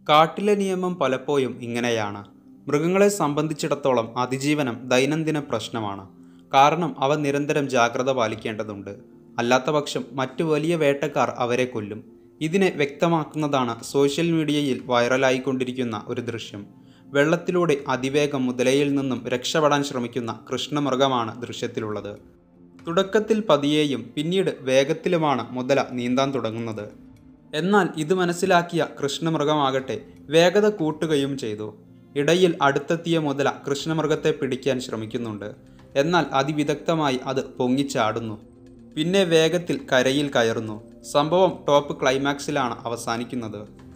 കാട്ടിലെ നിയമം പലപ്പോഴും ഇങ്ങനെയാണ് മൃഗങ്ങളെ സംബന്ധിച്ചിടത്തോളം അതിജീവനം ദൈനംദിന പ്രശ്നമാണ് കാരണം അവ നിരന്തരം ജാഗ്രത പാലിക്കേണ്ടതുണ്ട് അല്ലാത്തപക്ഷം മറ്റു വലിയ വേട്ടക്കാർ അവരെ കൊല്ലും ഇതിനെ വ്യക്തമാക്കുന്നതാണ് സോഷ്യൽ മീഡിയയിൽ വൈറലായിക്കൊണ്ടിരിക്കുന്ന ഒരു ദൃശ്യം വെള്ളത്തിലൂടെ അതിവേഗം മുതലയിൽ നിന്നും രക്ഷപ്പെടാൻ ശ്രമിക്കുന്ന കൃഷ്ണമൃഗമാണ് ദൃശ്യത്തിലുള്ളത് തുടക്കത്തിൽ പതിയെയും പിന്നീട് വേഗത്തിലുമാണ് മുതല നീന്താൻ തുടങ്ങുന്നത് എന്നാൽ ഇത് മനസ്സിലാക്കിയ കൃഷ്ണമൃഗമാകട്ടെ വേഗത കൂട്ടുകയും ചെയ്തു ഇടയിൽ അടുത്തെത്തിയ മുതല കൃഷ്ണമൃഗത്തെ പിടിക്കാൻ ശ്രമിക്കുന്നുണ്ട് എന്നാൽ അതിവിദഗ്ധമായി അത് പൊങ്ങിച്ചാടുന്നു പിന്നെ വേഗത്തിൽ കരയിൽ കയറുന്നു സംഭവം ടോപ്പ് ക്ലൈമാക്സിലാണ് അവസാനിക്കുന്നത്